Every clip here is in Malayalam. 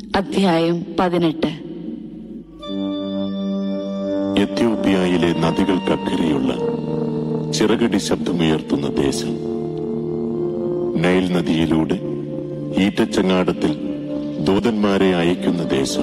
അധ്യായം പതിനെട്ട് എത്യോപ്യയിലെ നദികൾക്കക്കരെയുള്ള ചിറകടി ശബ്ദമുയർത്തുന്ന ദേശം നൈൽ നദിയിലൂടെ ഈറ്റച്ചങ്ങാടത്തിൽ ദൂതന്മാരെ അയക്കുന്ന ദേശം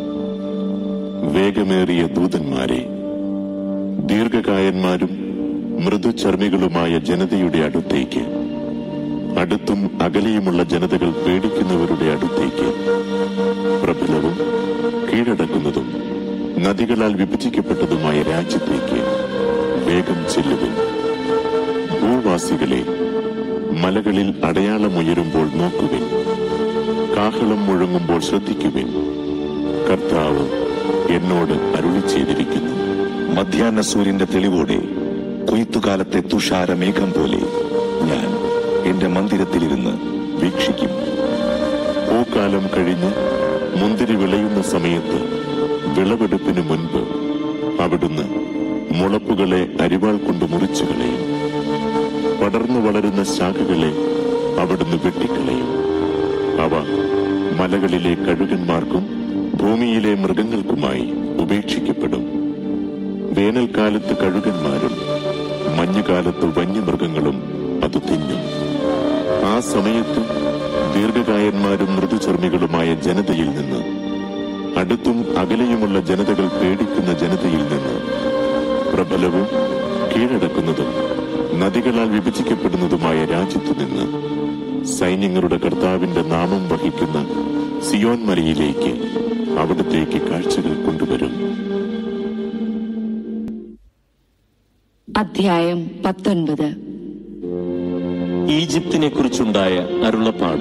വേഗമേറിയ ദൂതന്മാരെ ദീർഘകായന്മാരും മൃദുചർമ്മികളുമായ ജനതയുടെ അടുത്തേക്ക് അടുത്തും അകലെയുമുള്ള ജനതകൾ പേടിക്കുന്നവരുടെ അടുത്തേക്ക് പ്രബലവും കീഴടക്കുന്നതും നദികളാൽ വിഭജിക്കപ്പെട്ടതുമായ രാജ്യത്തേക്ക് വേഗം ചെല്ലുവിൻ ഭൂവാസികളെ മലകളിൽ അടയാളമുയരുമ്പോൾ നോക്കുവിൻ കാഹളം മുഴങ്ങുമ്പോൾ ശ്രദ്ധിക്കുവിൻ കർത്താവ് എന്നോട് അരുളി ചെയ്തിരിക്കുന്നു മധ്യാഹ്ന സൂര്യന്റെ തെളിവോടെ കൊയ്ത്തുകാലത്തെ തുഷാരമേഘം പോലെ ഞാൻ എന്റെ മന്ദിരത്തിലിരുന്ന് വീക്ഷിക്കും പൂക്കാലം കഴിഞ്ഞ് മുന്തിരി വിളയുന്ന സമയത്ത് വിളവെടുപ്പിന് മുൻപ് അവിടുന്ന് മുളപ്പുകളെ അരിവാൾ കൊണ്ട് മുറിച്ചു കളയും പടർന്നു വളരുന്ന ശാഖകളെ അവിടുന്ന് വെട്ടിക്കളയും അവ മലകളിലെ കഴുകന്മാർക്കും ഭൂമിയിലെ മൃഗങ്ങൾക്കുമായി ഉപേക്ഷിക്കപ്പെടും വേനൽക്കാലത്ത് കഴുകന്മാരും മഞ്ഞുകാലത്ത് വന്യമൃഗങ്ങളും അത് തിന്നും ആ സമയത്ത് ദീർഘകായന്മാരും മൃദുചർമ്മികളുമായ ജനതയിൽ നിന്ന് അടുത്തും അകലെയുമുള്ള ജനതകൾ പേടിക്കുന്ന ജനതയിൽ നിന്ന് പ്രബലവും കീഴടക്കുന്നതും നദികളാൽ വിഭജിക്കപ്പെടുന്നതുമായ രാജ്യത്തു നിന്ന് സൈന്യങ്ങളുടെ കർത്താവിന്റെ നാമം വഹിക്കുന്ന സിയോൻ മലയിലേക്ക് അവിടത്തേക്ക് കാഴ്ചകൾ കൊണ്ടുവരും അധ്യായം പത്തൊൻപത് ഈജിപ്തിനെ കുറിച്ചുണ്ടായ അരുളപ്പാട്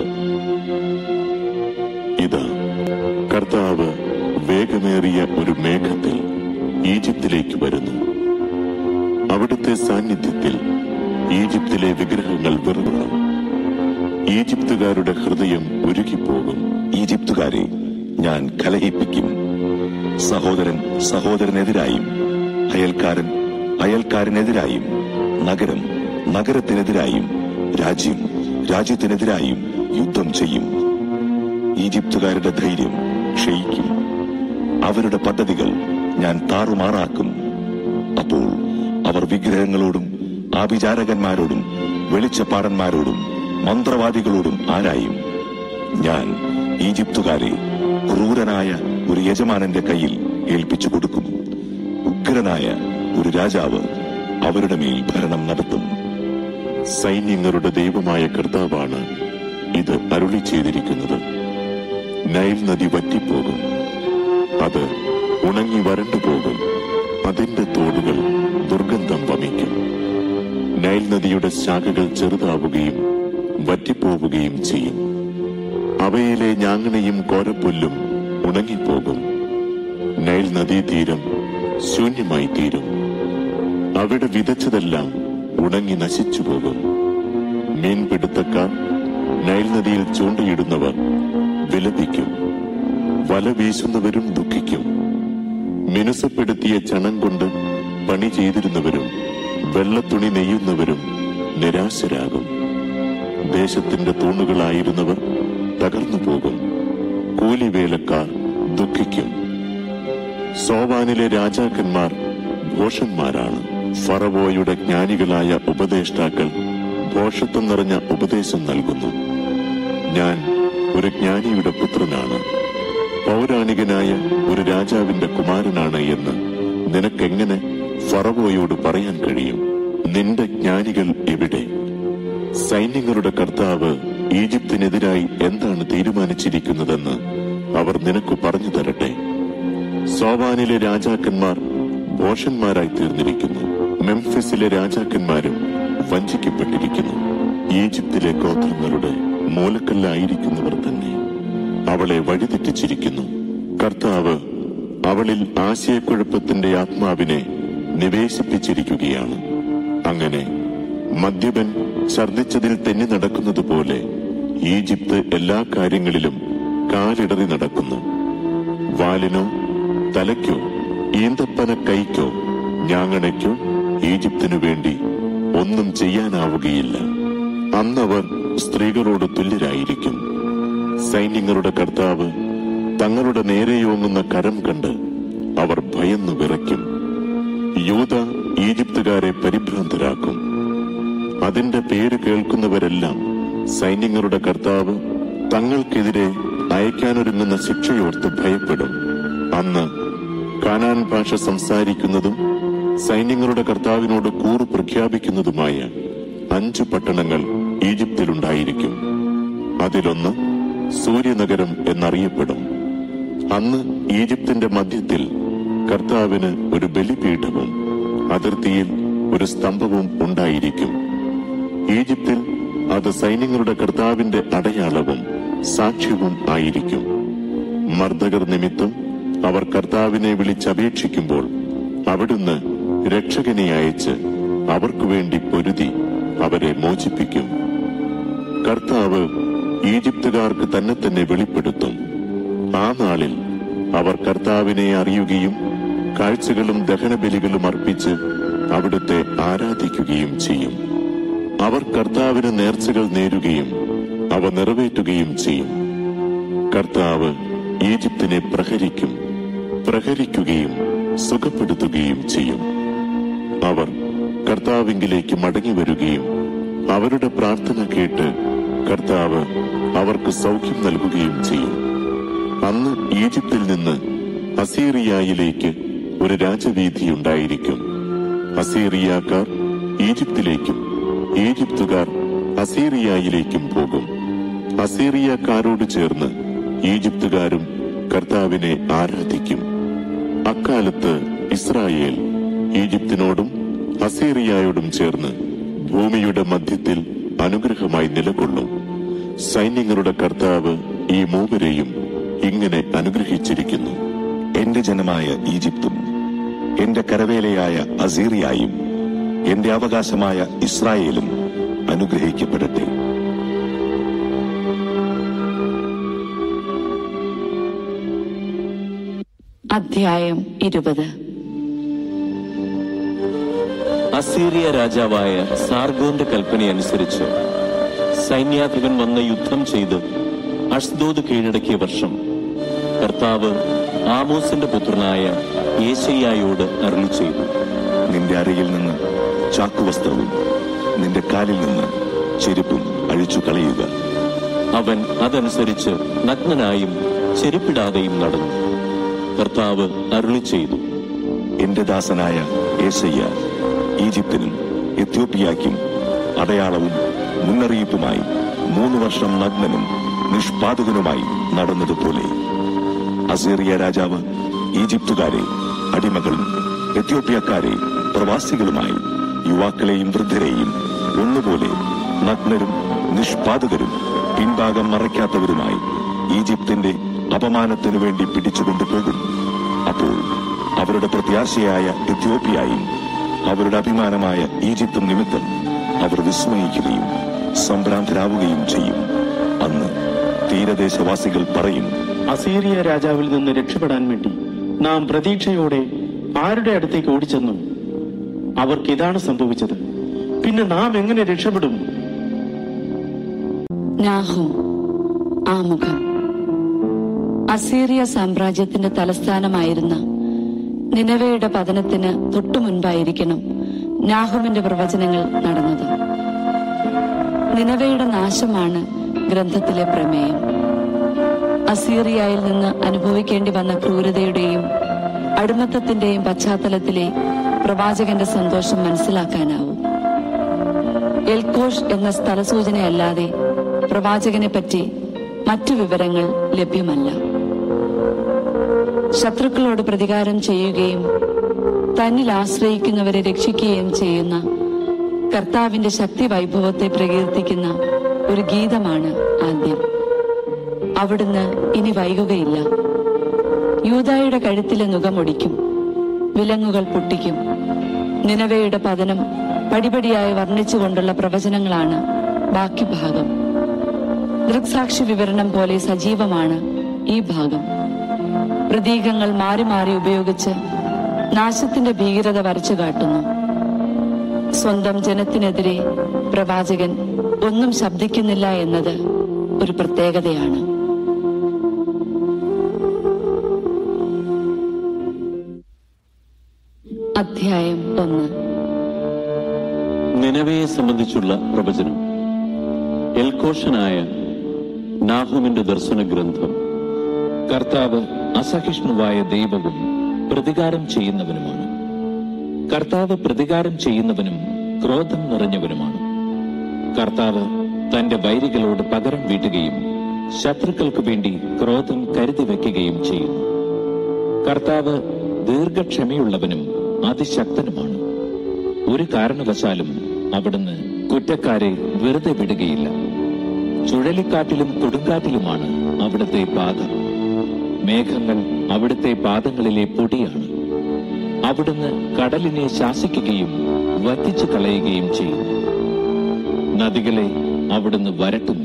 ഇതാ കർത്താവ് വേഗമേറിയ ഒരു മേഘത്തിൽ ഈജിപ്തിലേക്ക് വരുന്നു അവിടുത്തെ സാന്നിധ്യത്തിൽ ഈജിപ്തിലെ വിഗ്രഹങ്ങൾ വെറുകൊള്ളും ഈജിപ്തുകാരുടെ ഹൃദയം ഉരുകിപ്പോകും ഈജിപ്തുകാരെ ഞാൻ കലഹിപ്പിക്കും സഹോദരൻ സഹോദരനെതിരായും അയൽക്കാരൻ അയൽക്കാരനെതിരായും നഗരം നഗരത്തിനെതിരായും രാജ്യം രാജ്യത്തിനെതിരായും യുദ്ധം ചെയ്യും ഈജിപ്തുകാരുടെ ധൈര്യം ക്ഷയിക്കും അവരുടെ പദ്ധതികൾ ഞാൻ താറുമാറാക്കും അപ്പോൾ അവർ വിഗ്രഹങ്ങളോടും ആഭിചാരകന്മാരോടും വെളിച്ചപ്പാടന്മാരോടും മന്ത്രവാദികളോടും ആരായും ഞാൻ ഈജിപ്തുകാരെ ക്രൂരനായ ഒരു യജമാനന്റെ കയ്യിൽ ഏൽപ്പിച്ചു കൊടുക്കും ഉഗ്രനായ ഒരു രാജാവ് അവരുടെ മേൽ ഭരണം നടത്തും സൈന്യങ്ങളുടെ ദൈവമായ കർത്താവാണ് ഇത് അരുളി ചെയ്തിരിക്കുന്നത് നൈൽ നദി വറ്റിപ്പോകും അത് ഉണങ്ങി വരണ്ടു പോകും അതിന്റെ തോടുകൾ ദുർഗന്ധം വമിക്കും നൈൽ നദിയുടെ ശാഖകൾ ചെറുതാവുകയും വറ്റിപ്പോവുകയും ചെയ്യും അവയിലെ ഞാങ്ങണയും കോരപ്പുല്ലും ഉണങ്ങിപ്പോകും നൈൽ നദീതീരം ശൂന്യമായി തീരും അവിടെ വിതച്ചതെല്ലാം ഉണങ്ങി നശിച്ചു പോകും മീൻപിടുത്തക്കാർ നൈൽ നദിയിൽ ചൂണ്ടയിടുന്നവർ വിലപിക്കും വല വീശുന്നവരും ദുഃഖിക്കും മിനുസപ്പെടുത്തിയ ചണം കൊണ്ട് പണി ചെയ്തിരുന്നവരും വെള്ളത്തുണി നെയ്യുന്നവരും നിരാശരാകും ദേശത്തിന്റെ തൂണുകളായിരുന്നവർ തകർന്നു പോകും കൂലിവേലക്കാർ ദുഃഖിക്കും സോവാനിലെ രാജാക്കന്മാർ ഭോഷന്മാരാണ് ഫറവോയുടെ ജ്ഞാനികളായ ഉപദേഷ്ടാക്കൾ ഭോഷത്വം നിറഞ്ഞ ഉപദേശം നൽകുന്നു ഞാൻ ഒരു ജ്ഞാനിയുടെ പുത്രനാണ് പൗരാണികനായ ഒരു രാജാവിന്റെ കുമാരനാണ് എന്ന് നിനക്കെങ്ങനെ ഫറവോയോട് പറയാൻ കഴിയും നിന്റെ ജ്ഞാനികൾ എവിടെ സൈന്യങ്ങളുടെ കർത്താവ് ഈജിപ്തിനെതിരായി എന്താണ് തീരുമാനിച്ചിരിക്കുന്നതെന്ന് അവർ നിനക്ക് പറഞ്ഞു തരട്ടെ സോവാനിലെ രാജാക്കന്മാർ ഭോഷന്മാരായി തീർന്നിരിക്കുന്നു മെംഫിസിലെ രാജാക്കന്മാരും വഞ്ചിക്കപ്പെട്ടിരിക്കുന്നു ഈജിപ്തിലെ ഗോത്രങ്ങളുടെ മൂലക്കല്ലായിരിക്കുന്നവർ തന്നെ അവളെ വഴിതെറ്റിച്ചിരിക്കുന്നു കർത്താവ് അവളിൽ ആശയക്കുഴപ്പത്തിന്റെ ആത്മാവിനെ നിവേശിപ്പിച്ചിരിക്കുകയാണ് അങ്ങനെ മദ്യപൻ ഛർദിച്ചതിൽ തെന്നി നടക്കുന്നത് പോലെ ഈജിപ്ത് എല്ലാ കാര്യങ്ങളിലും കാലിടറി നടക്കുന്നു വാലിനോ തലയ്ക്കോ ഈന്തപ്പന കൈക്കോ ഞാങ്ങണയ്ക്കോ ഈജിപ്തിനു വേണ്ടി ഒന്നും ചെയ്യാനാവുകയില്ല അന്നവർ സ്ത്രീകളോട് തുല്യരായിരിക്കും സൈന്യങ്ങളുടെ കർത്താവ് തങ്ങളുടെ നേരെയോങ്ങുന്ന കരം കണ്ട് അവർ ഭയന്നു വിറയ്ക്കും യൂത ഈജിപ്തുകാരെ പരിഭ്രാന്തരാക്കും അതിന്റെ പേര് കേൾക്കുന്നവരെല്ലാം സൈന്യങ്ങളുടെ കർത്താവ് തങ്ങൾക്കെതിരെ അയക്കാനൊരുങ്ങുന്ന ശിക്ഷയോർത്ത് ഭയപ്പെടും അന്ന് കാനാൻ ഭാഷ സംസാരിക്കുന്നതും സൈന്യങ്ങളുടെ കർത്താവിനോട് കൂറ് പ്രഖ്യാപിക്കുന്നതുമായ അഞ്ചു പട്ടണങ്ങൾ ഈജിപ്തിലുണ്ടായിരിക്കും അതിലൊന്ന് സൂര്യനഗരം എന്നറിയപ്പെടും അന്ന് ഈജിപ്തിന്റെ മധ്യത്തിൽ കർത്താവിന് ഒരു ബലിപീഠവും അതിർത്തിയിൽ ഒരു സ്തംഭവും ഉണ്ടായിരിക്കും ഈജിപ്തിൽ അത് സൈന്യങ്ങളുടെ കർത്താവിന്റെ അടയാളവും സാക്ഷ്യവും ആയിരിക്കും മർദ്ദകർ നിമിത്തം അവർ കർത്താവിനെ വിളിച്ചപേക്ഷിക്കുമ്പോൾ അവിടുന്ന് രക്ഷകനെ അയച്ച് അവർക്കു വേണ്ടി പൊരുതി അവരെ മോചിപ്പിക്കും കർത്താവ് ഈജിപ്തുകാർക്ക് തന്നെ തന്നെ വെളിപ്പെടുത്തും ആ നാളിൽ അവർ കർത്താവിനെ അറിയുകയും കാഴ്ചകളും ദഹനബലികളും അർപ്പിച്ച് അവിടുത്തെ ആരാധിക്കുകയും ചെയ്യും അവർ കർത്താവിന് നേർച്ചകൾ നേരുകയും അവ നിറവേറ്റുകയും ചെയ്യും കർത്താവ് ഈജിപ്തിനെ പ്രഹരിക്കും പ്രഹരിക്കുകയും സുഖപ്പെടുത്തുകയും ചെയ്യും അവർ കർത്താവിങ്കിലേക്ക് മടങ്ങി വരികയും അവരുടെ പ്രാർത്ഥന കേട്ട് കർത്താവ് അവർക്ക് സൗഖ്യം നൽകുകയും ചെയ്യും അന്ന് ഈജിപ്തിൽ നിന്ന് അസീറിയയിലേക്ക് ഒരു രാജവീതി ഉണ്ടായിരിക്കും അസീറിയാക്കാർ ഈജിപ്തിലേക്കും ഈജിപ്തുകാർ അസീറിയയിലേക്കും പോകും അസീറിയക്കാരോട് ചേർന്ന് ഈജിപ്തുകാരും കർത്താവിനെ ആരാധിക്കും അക്കാലത്ത് ഇസ്രായേൽ ഈജിപ്തിനോടും അസീറിയയോടും ചേർന്ന് ഭൂമിയുടെ മധ്യത്തിൽ അനുഗ്രഹമായി നിലകൊള്ളും സൈന്യങ്ങളുടെ കർത്താവ് ഈ മൂവരെയും ഇങ്ങനെ അനുഗ്രഹിച്ചിരിക്കുന്നു എന്റെ ജനമായ ഈജിപ്തും എന്റെ കരവേലയായ അസീറിയായും എന്റെ അവകാശമായ ഇസ്രായേലും അനുഗ്രഹിക്കപ്പെടട്ടെ അധ്യായം ഇരുപത് അസീറിയ രാജാവായ സാർഗോന്റെ കൽപ്പനയനുസരിച്ച് സൈന്യാധിപൻ വന്ന് യുദ്ധം ചെയ്ത് അഷ്ദോദ് കീഴടക്കിയ വർഷം കർത്താവ് ആമോസിന്റെ പുത്രനായ യേശയ്യായോട് അരുളി ചെയ്തു നിന്റെ അരയിൽ നിന്ന് ചാക്കുവസ്ത്രവും നിന്റെ കാലിൽ നിന്ന് ചെരുപ്പും അഴിച്ചു കളയുക അവൻ അതനുസരിച്ച് നഗ്നനായും ചെരുപ്പിടാതെയും നടന്നു കർത്താവ് അരുളി ചെയ്തു എന്റെ ദാസനായ ഏശയ്യ ഈജിപ്തിനും എത്യോപ്യയ്ക്കും അടയാളവും മുന്നറിയിപ്പുമായി മൂന്ന് വർഷം നഗ്നനും നിഷ്പാതകനുമായി നടന്നതുപോലെ അസീറിയ രാജാവ് ഈജിപ്തുകാരെ അടിമകളും എത്യോപ്യക്കാരെ പ്രവാസികളുമായി യുവാക്കളെയും വൃദ്ധരെയും ഒന്നുപോലെ നഗ്നരും നിഷ്പാതകരും പിൻഭാഗം മറയ്ക്കാത്തവരുമായി ഈജിപ്തിന്റെ അപമാനത്തിനു വേണ്ടി പിടിച്ചുകൊണ്ടുപോകും അപ്പോൾ അവരുടെ പ്രത്യാശയായ എത്യോപ്യയും അവരുടെ അഭിമാനമായ ഈജിപ്തും നിമിത്തം അവർ വിസ്മയിക്കുകയും സംഭ്രാന്തരാവുകയും ചെയ്യും അന്ന് തീരദേശവാസികൾ പറയും അസീറിയ രാജാവിൽ നിന്ന് രക്ഷപ്പെടാൻ വേണ്ടി നാം പ്രതീക്ഷയോടെ ആരുടെ അടുത്തേക്ക് ഓടിച്ചെന്നു അവർക്ക് ഇതാണ് സംഭവിച്ചത് പിന്നെ നാം എങ്ങനെ രക്ഷപ്പെടും നാഹും ആമുഖം അസീറിയ സാമ്രാജ്യത്തിന്റെ തലസ്ഥാനമായിരുന്ന നിനവയുടെ പതനത്തിന് തൊട്ടു മുൻപായിരിക്കണം നാഹുമിന്റെ പ്രവചനങ്ങൾ നടന്നത് നിനവയുടെ നാശമാണ് ഗ്രന്ഥത്തിലെ പ്രമേയം അസീറിയയിൽ നിന്ന് അനുഭവിക്കേണ്ടി വന്ന ക്രൂരതയുടെയും അടിമത്തത്തിന്റെയും പശ്ചാത്തലത്തിലെ പ്രവാചകന്റെ സന്തോഷം മനസ്സിലാക്കാനാവും എൽക്കോഷ് എന്ന സ്ഥലസൂചനയല്ലാതെ പ്രവാചകനെ പറ്റി മറ്റു വിവരങ്ങൾ ലഭ്യമല്ല ശത്രുക്കളോട് പ്രതികാരം ചെയ്യുകയും തന്നിൽ ആശ്രയിക്കുന്നവരെ രക്ഷിക്കുകയും ചെയ്യുന്ന കർത്താവിന്റെ ശക്തി വൈഭവത്തെ പ്രകീർത്തിക്കുന്ന ഒരു ഗീതമാണ് ആദ്യം അവിടുന്ന് ഇനി വൈകുകയില്ല യൂതായുടെ കഴുത്തിലെ നുകമൊടിക്കും വിലങ്ങുകൾ പൊട്ടിക്കും നിനവയുടെ പതനം പടിപടിയായി വർണ്ണിച്ചുകൊണ്ടുള്ള പ്രവചനങ്ങളാണ് ബാക്കി ഭാഗം ദൃക്സാക്ഷി വിവരണം പോലെ സജീവമാണ് ഈ ഭാഗം പ്രതീകങ്ങൾ മാറി മാറി ഉപയോഗിച്ച് നാശത്തിന്റെ ഭീകരത വരച്ചു കാട്ടുന്നു സ്വന്തം ജനത്തിനെതിരെ പ്രവാചകൻ ഒന്നും ശബ്ദിക്കുന്നില്ല എന്നത് ഒരു പ്രത്യേകതയാണ് അധ്യായം ഒന്ന് നിലവയെ സംബന്ധിച്ചുള്ള പ്രവചനം എൽക്കോഷനായ നാഹുമിന്റെ ദർശന ഗ്രന്ഥം കർത്താവ് അസഹിഷ്ണുവായ ദൈവവും പ്രതികാരം ചെയ്യുന്നവനുമാണ് കർത്താവ് പ്രതികാരം ചെയ്യുന്നവനും ക്രോധം നിറഞ്ഞവനുമാണ് കർത്താവ് തന്റെ വൈരികളോട് പകരം വീട്ടുകയും ശത്രുക്കൾക്ക് വേണ്ടി ക്രോധം കരുതി വയ്ക്കുകയും ചെയ്യുന്നു കർത്താവ് ദീർഘക്ഷമയുള്ളവനും അതിശക്തനുമാണ് ഒരു കാരണവശാലും അവിടുന്ന് കുറ്റക്കാരെ വെറുതെ വിടുകയില്ല ചുഴലിക്കാറ്റിലും കൊടുങ്കാറ്റിലുമാണ് അവിടുത്തെ പാത മേഘങ്ങൾ അവിടുത്തെ പാദങ്ങളിലെ പൊടിയാണ് അവിടുന്ന് കടലിനെ ശാസിക്കുകയും വറ്റിച്ചു കളയുകയും ചെയ്യുന്നു നദികളെ അവിടുന്ന് വരട്ടുന്നു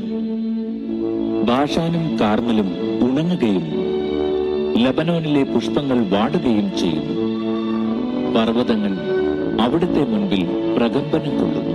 ഭാഷാനും കാർമലും ഉണങ്ങുകയും ലബനോനിലെ പുഷ്പങ്ങൾ വാടുകയും ചെയ്യുന്നു പർവ്വതങ്ങൾ അവിടുത്തെ മുൻപിൽ പ്രകമ്പനം കൊള്ളുന്നു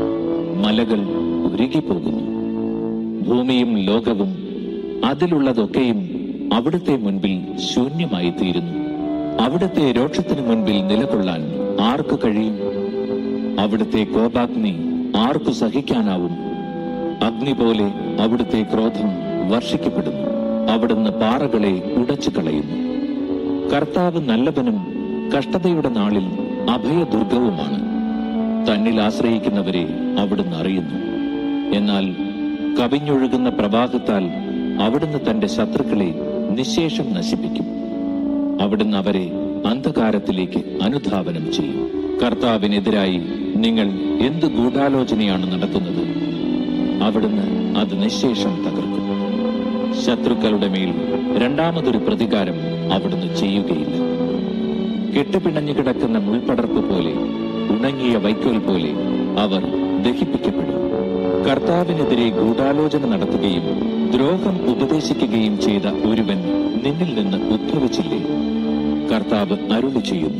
മലകൾ ഉരുകിപ്പോകുന്നു ഭൂമിയും ലോകവും അതിലുള്ളതൊക്കെയും അവിടുത്തെ മുൻപിൽ ശൂന്യമായി തീരുന്നു അവിടുത്തെ രോക്ഷത്തിന് മുൻപിൽ നിലകൊള്ളാൻ ആർക്കു കഴിയും അവിടുത്തെ കോപാഗ്നി ആർക്കു സഹിക്കാനാവും അഗ്നി പോലെ അവിടുത്തെ ക്രോധം വർഷിക്കപ്പെടുന്നു അവിടുന്ന് പാറകളെ ഉടച്ചു കളയുന്നു കർത്താവ് നല്ലവനും കഷ്ടതയുടെ നാളിൽ അഭയദുർഗവുമാണ് തന്നിൽ ആശ്രയിക്കുന്നവരെ അവിടുന്ന് അറിയുന്നു എന്നാൽ കവിഞ്ഞൊഴുകുന്ന പ്രവാഹത്താൽ അവിടുന്ന് തന്റെ ശത്രുക്കളെ നിശേഷം നശിപ്പിക്കും അവിടുന്ന് അവരെ അന്ധകാരത്തിലേക്ക് അനുധാവനം ചെയ്യും കർത്താവിനെതിരായി നിങ്ങൾ എന്ത് ഗൂഢാലോചനയാണ് നടത്തുന്നത് അവിടുന്ന് അത് നിശേഷം തകർക്കും ശത്രുക്കളുടെ മേൽ രണ്ടാമതൊരു പ്രതികാരം അവിടുന്ന് ചെയ്യുകയില്ല കെട്ടുപിണഞ്ഞു കിടക്കുന്ന മുൾപടർപ്പ് പോലെ ഉണങ്ങിയ വൈക്കോൽ പോലെ അവർ ദഹിപ്പിക്കപ്പെടും കർത്താവിനെതിരെ ഗൂഢാലോചന നടത്തുകയും ദ്രോഹം ഉപദേശിക്കുകയും ചെയ്ത ഒരുവൻ നിന്നിൽ നിന്ന് ഉദ്ഭവിച്ചില്ലേ കർത്താവ് അരുളി ചെയ്യുന്നു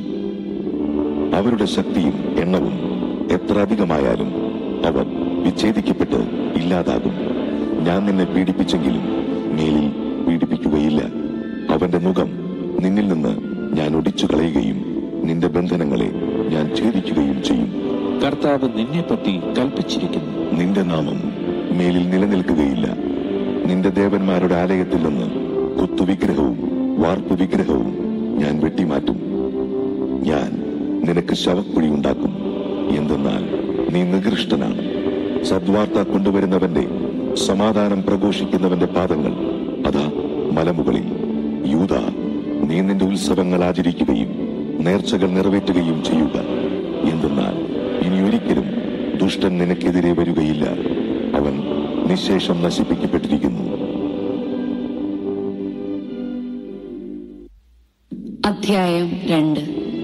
അവരുടെ ശക്തിയും എണ്ണവും എത്ര അധികമായാലും അവർ വിച്ഛേദിക്കപ്പെട്ട് ഇല്ലാതാകും ഞാൻ നിന്നെ പീഡിപ്പിച്ചെങ്കിലും മേലിൽ പീഡിപ്പിക്കുകയില്ല അവന്റെ മുഖം നിന്നിൽ നിന്ന് ഞാൻ ഒടിച്ചു കളയുകയും നിന്റെ ബന്ധനങ്ങളെ ഞാൻ ഛേദിക്കുകയും ചെയ്യും കർത്താവ് നിന്നെപ്പറ്റി കൽപ്പിച്ചിരിക്കുന്നു നിന്റെ നാമം മേലിൽ നിലനിൽക്കുകയില്ല നിന്റെ ദേവന്മാരുടെ ആലയത്തിൽ നിന്ന് കുത്തുവിഗ്രഹവും വാർപ്പ് വിഗ്രഹവും ഞാൻ വെട്ടിമാറ്റും ഞാൻ നിനക്ക് ശവക്കുഴി ഉണ്ടാക്കും എന്തെന്നാൽ നീ നികൃഷ്ടനാണ് സദ്വാർത്ത കൊണ്ടുവരുന്നവന്റെ സമാധാനം പ്രഘോഷിക്കുന്നവന്റെ പാദങ്ങൾ അതാ മലമുകളിൽ യൂത നീ നിന്റെ ഉത്സവങ്ങൾ ആചരിക്കുകയും നേർച്ചകൾ നിറവേറ്റുകയും ചെയ്യുക എന്തെന്നാൽ ഇനി ഒരിക്കലും ദുഷ്ടൻ നിനക്കെതിരെ വരികയില്ല അവൻ നിശേഷം നശിപ്പിക്കപ്പെട്ടിരിക്കുന്നു അധ്യായം രണ്ട്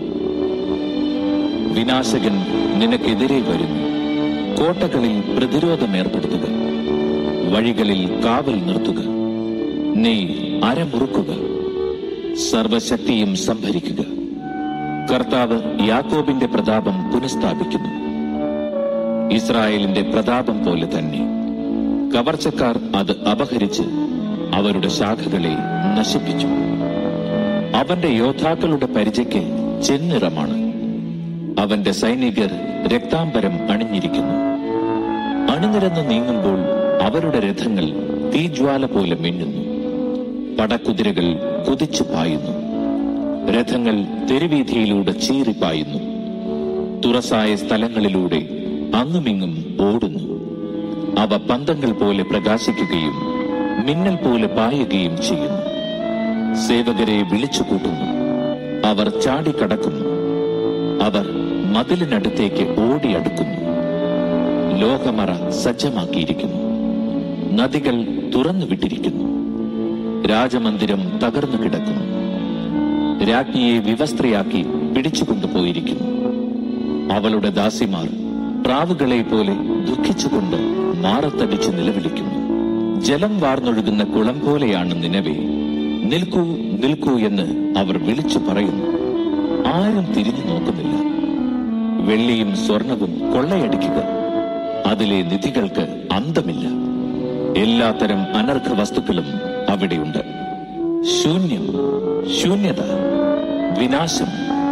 വിനാശകൻ നിനക്കെതിരെ വരുന്നു കോട്ടകളിൽ പ്രതിരോധം ഏർപ്പെടുത്തുക വഴികളിൽ കാവൽ നിർത്തുക നീ അരമുറുക്കുക സർവശക്തിയും സംഭരിക്കുക കർത്താവ് യാക്കോബിന്റെ പ്രതാപം പുനഃസ്ഥാപിക്കുന്നു ഇസ്രായേലിന്റെ പ്രതാപം പോലെ തന്നെ കവർച്ചക്കാർ അത് അപഹരിച്ച് അവരുടെ ശാഖകളെ നശിപ്പിച്ചു അവന്റെ യോദ്ധാക്കളുടെ പരിചയ്ക്ക് ചെന്നിറമാണ് അവന്റെ സൈനികർ രക്താംബരം അണിഞ്ഞിരിക്കുന്നു അണിനിരന്ന് നീങ്ങുമ്പോൾ അവരുടെ രഥങ്ങൾ തീജ്വാല പോലെ മിന്നുന്നു പടക്കുതിരകൾ കുതിച്ചു പായുന്നു രഥങ്ങൾ തെരുവീഥിയിലൂടെ ചീറിപ്പായുന്നു തുറസായ സ്ഥലങ്ങളിലൂടെ അങ്ങുമിങ്ങും ഓടുന്നു അവ പന്തങ്ങൾ പോലെ പ്രകാശിക്കുകയും മിന്നൽ പോലെ പായുകയും ചെയ്യുന്നു സേവകരെ വിളിച്ചു കൂട്ടുന്നു അവർ ചാടിക്കടക്കുന്നു അവർ മതിലിനടുത്തേക്ക് ഓടിയടുക്കുന്നു ലോകമറ സജ്ജമാക്കിയിരിക്കുന്നു നദികൾ തുറന്നു വിട്ടിരിക്കുന്നു രാജമന്ദിരം തകർന്നു കിടക്കുന്നു രാജ്ഞിയെ വിവസ്ത്രയാക്കി പിടിച്ചുകൊണ്ടുപോയിരിക്കുന്നു അവളുടെ ദാസിമാർ പ്രാവുകളെ പോലെ ദുഃഖിച്ചുകൊണ്ട് മാറത്തടിച്ച് നിലവിളിക്കുന്നു ജലം വാർന്നൊഴുകുന്ന കുളം പോലെയാണ് നിലവേ നിൽക്കൂ നിൽക്കൂ എന്ന് അവർ വിളിച്ചു പറയുന്നു ആരും തിരിഞ്ഞു നോക്കുന്നില്ല വെള്ളിയും സ്വർണവും കൊള്ളയടിക്കുക അതിലെ നിധികൾക്ക് അന്തമില്ല എല്ലാത്തരം അനർഘ വസ്തുക്കളും അവിടെയുണ്ട് ശൂന്യം ശൂന്യത വിനാശം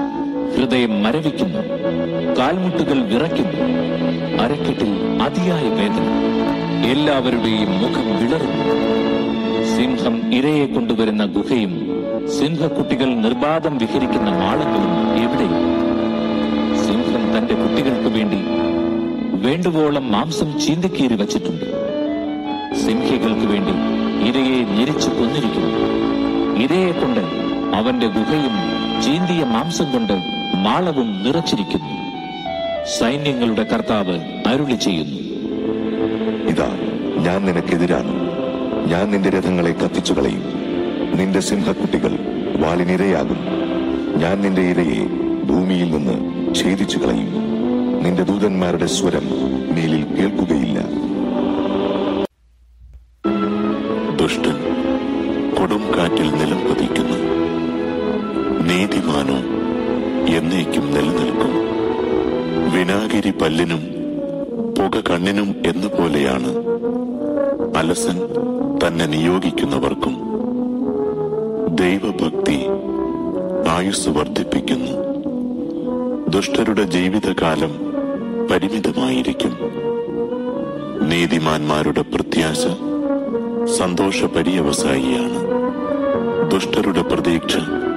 ഹൃദയം മരവിക്കുന്നു കാൽമുട്ടുകൾ വിറയ്ക്കുന്നു അരക്കെട്ടിൽ അതിയായ വേദന എല്ലാവരുടെയും മുഖം വിളറുന്നു സിംഹം ഇരയെ കൊണ്ടുവരുന്ന ഗുഹയും സിംഹക്കുട്ടികൾ നിർബാധം വിഹരിക്കുന്ന മാളങ്ങളും എവിടെ സിംഹം തന്റെ കുട്ടികൾക്ക് വേണ്ടി വേണ്ടുവോളം മാംസം ചീന്തിക്കീറി വച്ചിട്ടുണ്ട് സിംഹികൾക്ക് വേണ്ടി ഇരയെ ഞെരിച്ചു കൊന്നിരിക്കുന്നു ഇരയെ കൊണ്ട് അവന്റെ ഗുഹയും ചീന്തിയ മാംസം കൊണ്ട് മാളവും നിറച്ചിരിക്കുന്നു സൈന്യങ്ങളുടെ കർത്താവ് അരുളി ചെയ്യുന്നു ഇതാ ഞാൻ നിനക്കെതിരാണ് ഞാൻ നിന്റെ രഥങ്ങളെ കത്തിച്ചു കളയും നിന്റെ സിംഹക്കുട്ടികൾ വാളിനിരയാകും ഞാൻ നിന്റെ ഇരയെ ഭൂമിയിൽ നിന്ന് ഛേദിച്ചു കളയും നിന്റെ ദൂതന്മാരുടെ സ്വരം മേലിൽ കേൾക്കുകയില്ല ദുഷ്ടൻ കൊടും കാറ്റിൽ നിലം പതിക്കുന്നു നീതിമാനോ എന്നേക്കും നിലനിൽക്കും വിനാഗിരി പല്ലിനും പുക കണ്ണിനും എന്ന പോലെയാണ് അലസൻ തന്നെ നിയോഗിക്കുന്നവർക്കും ദൈവഭക്തി ആയുസ് വർദ്ധിപ്പിക്കുന്നു ദുഷ്ടരുടെ ജീവിതകാലം പരിമിതമായിരിക്കും നീതിമാന്മാരുടെ പ്രത്യാശ സന്തോഷ പര്യവസായിയാണ് ദുഷ്ടരുടെ പ്രതീക്ഷ